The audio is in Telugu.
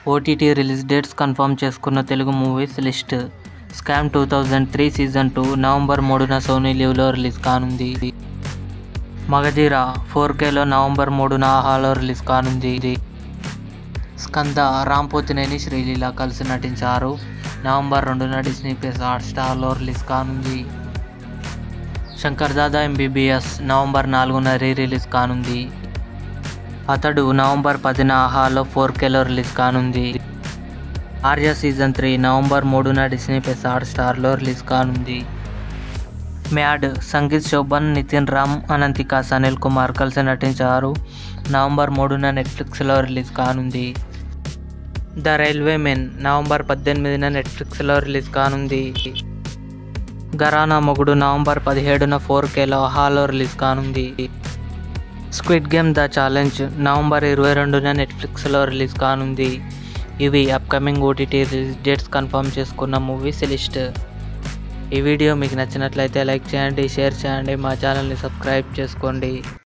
ఓటీటీ రిలీజ్ డేట్స్ కన్ఫర్మ్ చేసుకున్న Telugu movies list scam two thousand three season two November మూడున సోనీ లీవ్లో రిలీజ్ కానుంది మగధీర ఫోర్ కేలో నవంబర్ మూడున ఆహాలో రిలీజ్ కానుంది స్కంద రామ్ పోతినేని శ్రీలీల కలిసి నటించారు నవంబర్ రెండున డిస్నీ ప్లస్ హాట్స్టార్లో రిలీజ్ కానుంది శంకర్ దాదా ఎంబీబీఎస్ నవంబర్ నాలుగున రీ రిలీజ్ కానుంది అతడు నవంబర్ పదిన ఆహాలో ఫోర్ కేలో రిలీజ్ కానుంది ఆర్య సీజన్ త్రీ నవంబర్ మూడున డిస్నీ ప్లస్ హాట్స్టార్లో రిలీజ్ కానుంది మ్యాడ్ సంగీత్ శోభన్ నితిన్ రామ్ అనంతిక సనిల్ కుమార్ కలిసి నటించారు నవంబర్ మూడున నెట్ఫ్లిక్స్లో రిలీజ్ కానుంది ద రైల్వే మెన్ నవంబర్ పద్దెనిమిదిన నెట్ఫ్లిక్స్లో రిలీజ్ కానుంది గరానా మొగుడు నవంబర్ పదిహేడున ఫోర్ కేలో హాలో రిలీజ్ కానుంది Squid Game the challenge November ఇరవై రెండున నెట్ఫ్లిక్స్లో రిలీజ్ కానుంది ఇవి upcoming OTT release dates confirm చేసుకున్న మూవీస్ లిస్ట్ ఈ వీడియో మీకు నచ్చినట్లయితే లైక్ చేయండి షేర్ చేయండి మా ఛానల్ని సబ్స్క్రైబ్ చేసుకోండి